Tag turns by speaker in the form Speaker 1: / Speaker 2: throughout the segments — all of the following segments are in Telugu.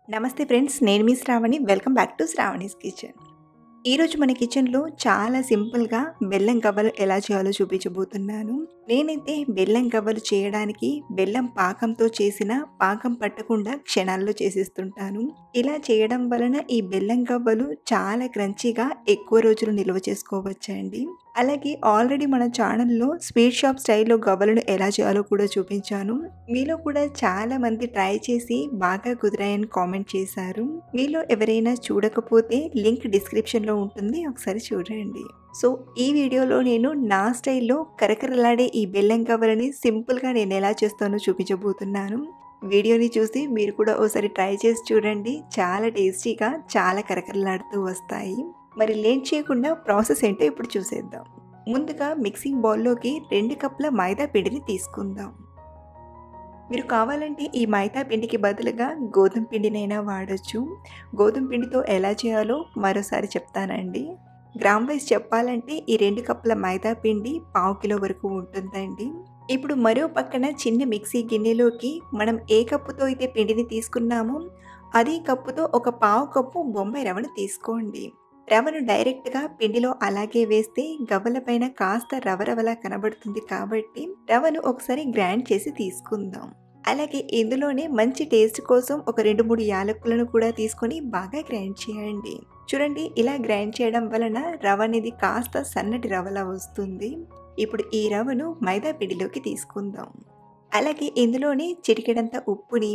Speaker 1: నమస్తే ఫ్రెండ్స్ నేను మీ Sravani welcome back to Sravani's kitchen ఈరోజు మన కిచెన్లో చాలా సింపుల్గా బెల్లం గవ్వలు ఎలా చేయాలో చూపించబోతున్నాను నేనైతే బెల్లం గవ్వలు చేయడానికి బెల్లం పాకంతో చేసిన పాకం పట్టకుండా క్షణాల్లో చేసేస్తుంటాను ఇలా చేయడం వలన ఈ బెల్లం గవ్వలు చాలా క్రంచీగా ఎక్కువ రోజులు నిల్వ చేసుకోవచ్చండి అలాగే ఆల్రెడీ మన ఛానల్లో స్వీట్ షాప్ స్టైల్లో గవ్వలను ఎలా చేయాలో కూడా చూపించాను మీలో కూడా చాలా మంది ట్రై చేసి బాగా కుదిరాయని కామెంట్ చేశారు మీలో ఎవరైనా చూడకపోతే లింక్ డిస్క్రిప్షన్లో ఉంటుంది ఒకసారి చూడండి సో ఈ వీడియోలో నేను నా స్టైల్లో కరకరలాడే ఈ బెల్లం గవ్వలని సింపుల్గా నేను ఎలా చేస్తానో చూపించబోతున్నాను వీడియోని చూసి మీరు కూడా ఒకసారి ట్రై చేసి చూడండి చాలా టేస్టీగా చాలా కరకరలాడుతూ వస్తాయి మరి లేట్ చేయకుండా ప్రాసెస్ ఏంటో ఇప్పుడు చూసేద్దాం ముందుగా మిక్సింగ్ బౌల్లోకి రెండు కప్పుల మైదా పిండిని తీసుకుందాం మీరు కావాలంటే ఈ మైదా పిండికి బదులుగా గోధుమ పిండినైనా వాడచ్చు గోధుమ పిండితో ఎలా చేయాలో మరోసారి చెప్తానండి గ్రామ్ వైజ్ చెప్పాలంటే ఈ రెండు కప్పుల మైదా పిండి పావు కిలో వరకు ఉంటుందండి ఇప్పుడు మరో పక్కన చిన్న మిక్సీ గిన్నెలోకి మనం ఏ కప్పుతో అయితే పిండిని తీసుకున్నామో అదే కప్పుతో ఒక పావు కప్పు బొంబాయి రవ్వను తీసుకోండి రవ్వను డైరెక్ట్గా పిండిలో అలాగే వేస్తే గవ్వల పైన కాస్త రవ రవలా కనబడుతుంది కాబట్టి రవ్వను ఒకసారి గ్రైండ్ చేసి తీసుకుందాం అలాగే ఇందులోనే మంచి టేస్ట్ కోసం ఒక రెండు మూడు యాలకులను కూడా తీసుకొని బాగా గ్రైండ్ చేయండి చూడండి ఇలా గ్రైండ్ చేయడం వలన రవ అనేది కాస్త సన్నటి రవలా వస్తుంది ఇప్పుడు ఈ రవ్వను మైదా పిండిలోకి తీసుకుందాం అలాగే ఇందులోనే చిటికెడంత ఉప్పుని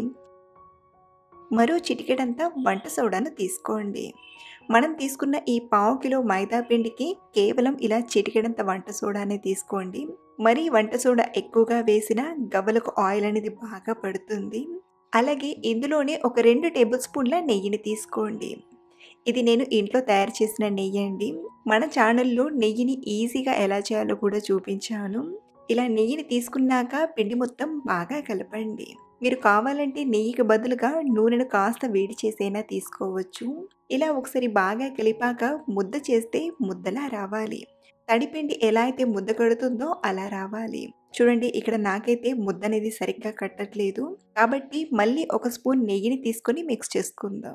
Speaker 1: మరో చిటికెడంత వంట సోడాను తీసుకోండి మనం తీసుకున్న ఈ పావు కిలో మైదా పిండికి కేవలం ఇలా చిటికెడంత వంట సోడానే తీసుకోండి మరీ వంట సోడా ఎక్కువగా వేసిన గవ్వలకు ఆయిల్ అనేది బాగా పడుతుంది అలాగే ఇందులోనే ఒక రెండు టేబుల్ స్పూన్ల నెయ్యిని తీసుకోండి ఇది నేను ఇంట్లో తయారు చేసిన నెయ్యి అండి మన ఛానల్లో నెయ్యిని ఈజీగా ఎలా చేయాలో కూడా చూపించాను ఇలా నెయ్యిని తీసుకున్నాక పిండి మొత్తం బాగా కలపండి మీరు కావాలంటే నెయ్యికి బదులుగా నూనెను కాస్త వేడి చేసైనా తీసుకోవచ్చు ఇలా ఒకసారి బాగా కలిపాక ముద్ద చేస్తే ముద్దలా రావాలి తడిపిండి ఎలా అయితే ముద్ద కడుతుందో అలా రావాలి చూడండి ఇక్కడ నాకైతే ముద్ద అనేది సరిగ్గా కట్టట్లేదు కాబట్టి మళ్ళీ ఒక స్పూన్ నెయ్యిని తీసుకొని మిక్స్ చేసుకుందాం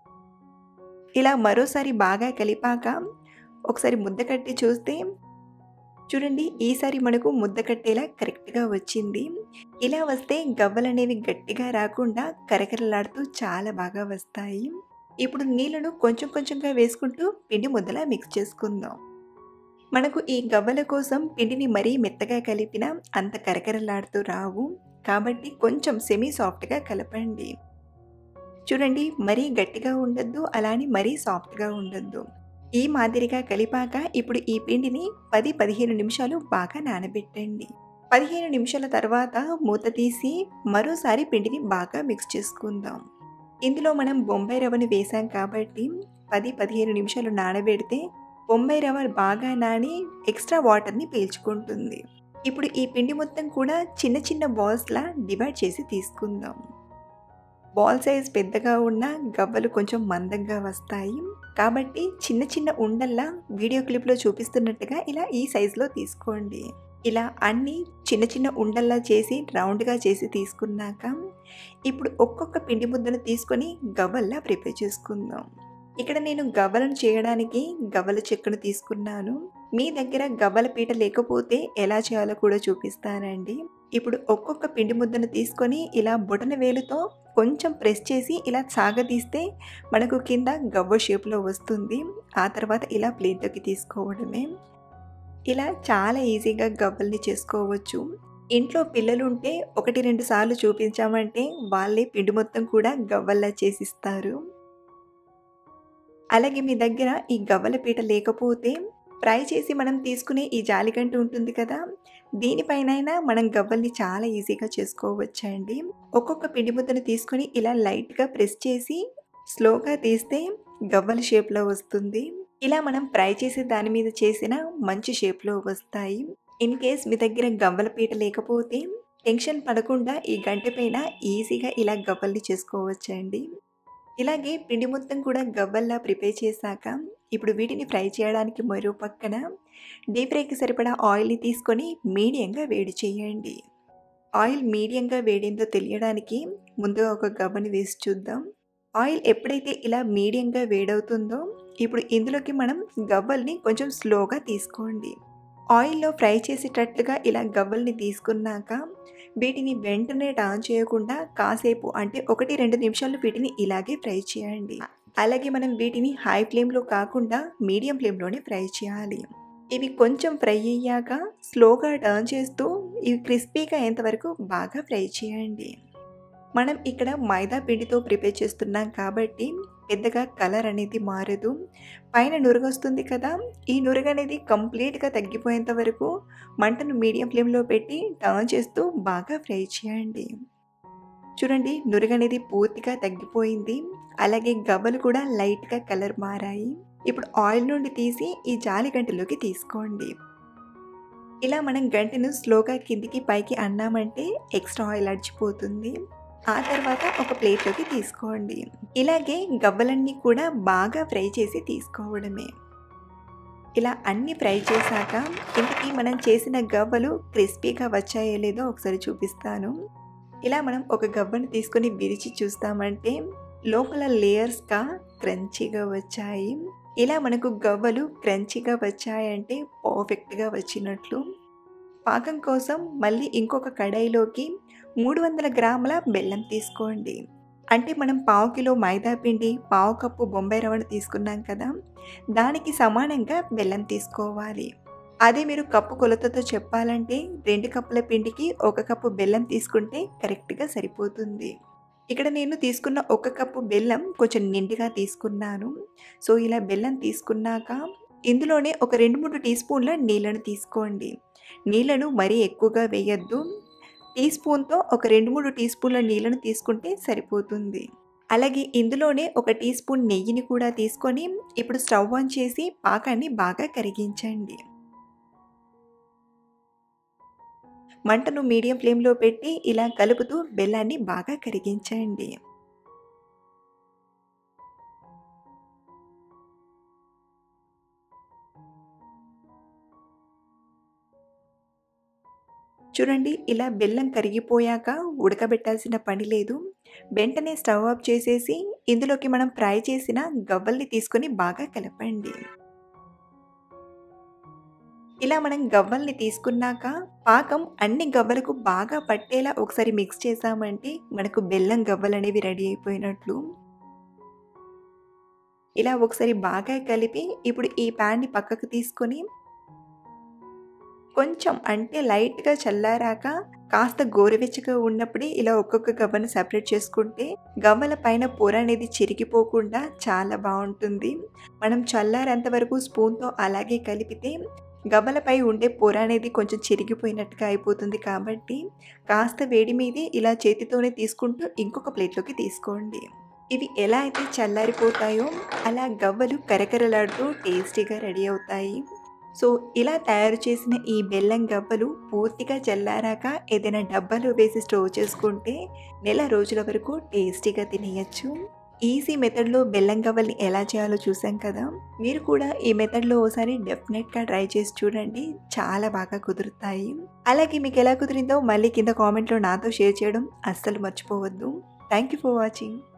Speaker 1: ఇలా మరోసారి బాగా కలిపాక ఒకసారి ముద్ద కట్టి చూస్తే చూడండి ఈసారి మనకు ముద్ద కట్టేలా కరెక్ట్గా వచ్చింది ఇలా వస్తే గవ్వలు అనేవి గట్టిగా రాకుండా కరకరలాడుతూ చాలా బాగా వస్తాయి ఇప్పుడు నీళ్ళను కొంచెం కొంచెంగా వేసుకుంటూ పిండి ముద్దలా మిక్స్ చేసుకుందాం మనకు ఈ గవ్వల కోసం పిండిని మరీ మెత్తగా కలిపినా అంత కరకరలాడుతూ రావు కాబట్టి కొంచెం సెమీ సాఫ్ట్గా కలపండి చూడండి మరీ గట్టిగా ఉండొద్దు అలానే మరీ సాఫ్ట్గా ఉండొద్దు ఈ మాదిరిగా కలిపాక ఇప్పుడు ఈ పిండిని పది పదిహేను నిమిషాలు బాగా నానబెట్టండి పదిహేను నిమిషాల తర్వాత మూత తీసి మరోసారి పిండిని బాగా మిక్స్ చేసుకుందాం ఇందులో మనం బొంబాయి రవ్వను వేసాం కాబట్టి పది పదిహేను నిమిషాలు నానబెడితే బొంబాయి రవ్వ బాగా నాని ఎక్స్ట్రా వాటర్ని పీల్చుకుంటుంది ఇప్పుడు ఈ పిండి మొత్తం కూడా చిన్న చిన్న బాల్స్లా డివైడ్ చేసి తీసుకుందాం బాల్ సైజ్ పెద్దగా ఉన్న గవ్వలు కొంచెం మందంగా వస్తాయి కాబట్టి చిన్న చిన్న ఉండల్లా వీడియో క్లిప్లో చూపిస్తున్నట్టుగా ఇలా ఈ సైజులో తీసుకోండి ఇలా అన్నీ చిన్న చిన్న ఉండల్లా చేసి రౌండ్గా చేసి తీసుకున్నాక ఇప్పుడు ఒక్కొక్క పిండి ముద్దను తీసుకొని గవ్వల్లా ప్రిపేర్ చేసుకుందాం ఇక్కడ నేను గవ్వలను చేయడానికి గవ్వల చెక్కను తీసుకున్నాను మీ దగ్గర గవ్వల పీట లేకపోతే ఎలా చేయాలో కూడా చూపిస్తానండి ఇప్పుడు ఒక్కొక్క పిండి ముద్దను తీసుకొని ఇలా బొటన వేలుతో కొంచెం ప్రెస్ చేసి ఇలా సాగదీస్తే మనకు కింద గవ్వ షేప్లో వస్తుంది ఆ తర్వాత ఇలా ప్లేట్లోకి తీసుకోవడమే ఇలా చాలా ఈజీగా గవ్వల్ని చేసుకోవచ్చు ఇంట్లో పిల్లలు ఉంటే ఒకటి రెండు సార్లు చూపించామంటే వాళ్ళే పిండి మొత్తం కూడా గవ్వల్లా చేసిస్తారు అలాగే మీ దగ్గర ఈ గవ్వల పీట లేకపోతే ఫ్రై చేసి మనం తీసుకునే ఈ జాలిగంట ఉంటుంది కదా దీనిపైనైనా మనం గవ్వల్ని చాలా ఈజీగా చేసుకోవచ్చండి ఒక్కొక్క పిండి ముద్దను తీసుకొని ఇలా లైట్గా ప్రెస్ చేసి స్లోగా తీస్తే గవ్వల షేప్లో వస్తుంది ఇలా మనం ఫ్రై చేసి దాని మీద చేసిన మంచి షేప్లో వస్తాయి ఇన్ కేస్ మీ దగ్గర గవ్వల పీట లేకపోతే టెన్షన్ పడకుండా ఈ గంట పైన ఈజీగా ఇలా గవ్వల్ని చేసుకోవచ్చండి ఇలాగే పిండి మొత్తం కూడా గవ్వల్లా ప్రిపేర్ చేశాక ఇప్పుడు వీటిని ఫ్రై చేయడానికి మరో పక్కన డీప్ ఫ్రైకి సరిపడా ఆయిల్ని తీసుకొని మీడియంగా వేడి చేయండి ఆయిల్ మీడియంగా వేడిందో తెలియడానికి ముందుగా ఒక గవ్వని వేసి చూద్దాం ఆయిల్ ఎప్పుడైతే ఇలా మీడియంగా వేడవుతుందో ఇప్పుడు ఇందులోకి మనం గవ్వల్ని కొంచెం స్లోగా తీసుకోండి ఆయిల్లో ఫ్రై చేసేటట్లుగా ఇలా గవ్వల్ని తీసుకున్నాక వీటిని వెంటనే టర్న్ చేయకుండా కాసేపు అంటే ఒకటి రెండు నిమిషాలు వీటిని ఇలాగే ఫ్రై చేయండి అలాగే మనం వీటిని హై ఫ్లేమ్లో కాకుండా మీడియం ఫ్లేమ్లోనే ఫ్రై చేయాలి ఇవి కొంచెం ఫ్రై అయ్యాక స్లోగా టర్న్ చేస్తూ ఇవి క్రిస్పీగా అయ్యేంతవరకు బాగా ఫ్రై చేయండి మనం ఇక్కడ మైదా పిండితో ప్రిపేర్ చేస్తున్నాం కాబట్టి పెద్దగా కలర్ అనేది మారదు పైన నురుగు వస్తుంది కదా ఈ నురుగు అనేది కంప్లీట్గా తగ్గిపోయేంత వరకు మంటను మీడియం ఫ్లేమ్లో పెట్టి టర్న్ చేస్తూ బాగా ఫ్రై చేయండి చూడండి నురుగు అనేది పూర్తిగా తగ్గిపోయింది అలాగే గవ్వలు కూడా లైట్గా కలర్ మారాయి ఇప్పుడు ఆయిల్ నుండి తీసి ఈ జాలి గంటలోకి తీసుకోండి ఇలా మనం గంటను స్లోగా కిందికి పైకి అన్నామంటే ఎక్స్ట్రా ఆయిల్ అడిచిపోతుంది ఆ తర్వాత ఒక ప్లేట్లోకి తీసుకోండి ఇలాగే గవ్వలన్నీ కూడా బాగా ఫ్రై చేసి తీసుకోవడమే ఇలా అన్ని ఫ్రై చేశాక ఇంటికి మనం చేసిన గవ్వలు క్రిస్పీగా వచ్చాయో లేదో ఒకసారి చూపిస్తాను ఇలా మనం ఒక గవ్వను తీసుకొని విరిచి చూస్తామంటే లోపల లేయర్స్గా క్రంచీగా వచ్చాయి ఇలా మనకు గవ్వలు క్రంచీగా వచ్చాయంటే పర్ఫెక్ట్గా వచ్చినట్లు పాకం కోసం మళ్ళీ ఇంకొక కడాయిలోకి మూడు వందల గ్రాముల బెల్లం తీసుకోండి అంటే మనం పావు కిలో మైదా పిండి పావు కప్పు బొంబాయి రవ్వను తీసుకున్నాం కదా దానికి సమానంగా బెల్లం తీసుకోవాలి అదే మీరు కప్పు కొలతతో చెప్పాలంటే రెండు కప్పుల పిండికి ఒక కప్పు బెల్లం తీసుకుంటే కరెక్ట్గా సరిపోతుంది ఇక్కడ నేను తీసుకున్న ఒక కప్పు బెల్లం కొంచెం నిండుగా తీసుకున్నాను సో ఇలా బెల్లం తీసుకున్నాక ఇందులోనే ఒక రెండు మూడు టీ స్పూన్ల నీళ్ళను తీసుకోండి నీళ్ళను మరీ ఎక్కువగా వేయద్దు టీ స్పూన్తో ఒక రెండు మూడు టీ స్పూన్ల నీళ్ళను తీసుకుంటే సరిపోతుంది అలాగే ఇందులోనే ఒక టీ స్పూన్ నెయ్యిని కూడా తీసుకొని ఇప్పుడు స్టవ్ ఆన్ చేసి పాకాన్ని బాగా కరిగించండి మంటను మీడియం ఫ్లేమ్లో పెట్టి ఇలా కలుపుతూ బెల్లాన్ని బాగా కరిగించండి చూడండి ఇలా బెల్లం కరిగిపోయాక ఉడకబెట్టాల్సిన పని లేదు వెంటనే స్టవ్ ఆఫ్ చేసేసి ఇందులోకి మనం ఫ్రై చేసిన గవ్వల్ని తీసుకొని బాగా కలపండి ఇలా మనం గవ్వల్ని తీసుకున్నాక పాకం అన్ని గవ్వలకు బాగా పట్టేలా ఒకసారి మిక్స్ చేసామంటే మనకు బెల్లం గవ్వలు అనేవి రెడీ అయిపోయినట్లు ఇలా ఒకసారి బాగా కలిపి ఇప్పుడు ఈ ప్యాన్ని పక్కకు తీసుకొని కొంచెం అంటే లైట్గా చల్లారాక కాస్త గోరువెచ్చగా ఉన్నప్పుడే ఇలా ఒక్కొక్క గవ్వను సపరేట్ చేసుకుంటే గవ్వల పైన పొర అనేది చిరిగిపోకుండా చాలా బాగుంటుంది మనం చల్లారేంత వరకు స్పూన్తో అలాగే కలిపితే గవ్వలపై ఉండే పొర అనేది కొంచెం చిరిగిపోయినట్టుగా అయిపోతుంది కాబట్టి కాస్త వేడి మీదే ఇలా చేతితోనే తీసుకుంటూ ఇంకొక ప్లేట్లోకి తీసుకోండి ఇవి ఎలా అయితే చల్లారిపోతాయో అలా గవ్వలు కరకరలాడుతూ టేస్టీగా రెడీ అవుతాయి సో ఇలా తయారు చేసిన ఈ బెల్లం గవ్వలు పూర్తిగా చల్లారాక ఏదైనా డబ్బాలో వేసి స్టోర్ చేసుకుంటే నెల రోజుల వరకు టేస్టీగా తినేయచ్చు ఈజీ మెథడ్లో బెల్లం గవ్వల్ని ఎలా చేయాలో చూసాం కదా మీరు కూడా ఈ మెథడ్లో ఓసారి డెఫినెట్గా ట్రై చేసి చూడండి చాలా బాగా కుదురుతాయి అలాగే మీకు ఎలా కుదిరిందో మళ్ళీ కింద కామెంట్లో నాతో షేర్ చేయడం అస్సలు మర్చిపోవద్దు థ్యాంక్ యూ ఫర్ వాచింగ్